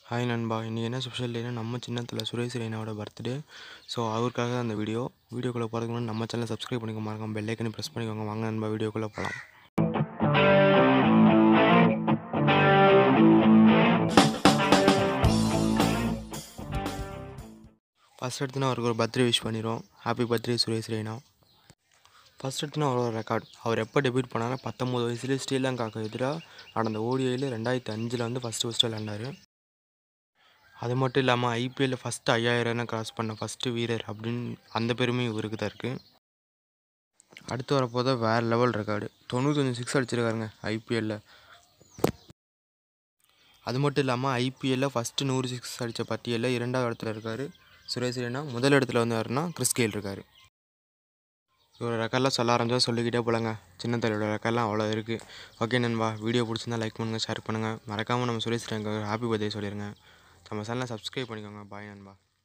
hi நண்பா இன்றைக்கி என்ன ஸ்பெஷல் டேனா நம்ம சின்னத்தில் சுரேஷ் ரெய்னாவோட பர்த்டே ஸோ அவருக்காக தான் அந்த வீடியோ வீடியோக்குள்ளே போகிறதுக்கு முன்னாடி நம்ம சேனலை சப்ஸ்கிரைப் பண்ணிக்க மறக்காம பெல் ஐக்கனை ப்ரெஸ் பண்ணிக்கோங்க வாங்க நண்பா வீடியோக்குள்ளே போகலாம் ஃபஸ்ட் எடுத்துனா அவருக்கு ஒரு பர்த்டே விஷ் பண்ணிடுவோம் happy birthday Suresh Raina first எடுத்துனா அவரோட ரெக்கார்ட் அவர் எப்போ டெபியூட் பண்ணாரோ பத்தொம்போது வயசுலேயே ஸ்ரீலங்காவுக்கு எதிராக நடந்த ஓடிஐயில் ரெண்டாயிரத்தி அஞ்சில் வந்து ஃபஸ்ட்டு ஃபஸ்ட்டு விளாண்டார் அது மட்டும் இல்லாமல் ஐபிஎல்லில் ஃபஸ்ட்டு ஐயாயிரம் கிராஸ் பண்ண ஃபஸ்ட்டு வீரர் அப்படின்னு அந்த பெருமையும் இவருக்கு தான் இருக்குது அடுத்து வரப்போத வேறு லெவல் ரெக்கார்டு தொண்ணூத்தஞ்சு சிக்ஸ் அடிச்சிருக்காருங்க ஐபிஎல்லில் அது மட்டும் இல்லாமல் ஐபிஎல்லில் ஃபஸ்ட்டு நூறு சிக்ஸ் அடித்த பட்டியலில் இரண்டாவது இடத்துல இருக்கார் சுரேஷ் ரெய்னா முதல் இடத்துல வந்து யாருன்னா கிறிஸ் கெயில் இருக்கார் இவரோட ரெக்கார்ட்லாம் சொல்ல ஆரம்பிச்சா சொல்லிக்கிட்டே போலங்க சின்ன தலையோட ரெக்கார்ட்லாம் அவ்வளோ இருக்குது ஓகே நண்பா வீடியோ பிடிச்சிருந்தா லைக் பண்ணுங்கள் ஷேர் பண்ணுங்கள் மறக்காமல் நம்ம சுரேஷ் ரெய்னாக்கு ஹாப்பி பர்த்டே சொல்லிடுங்க நம்ம சேனலை சப்ஸ்கிரைப் பண்ணிக்கோங்க பாய் நண்பா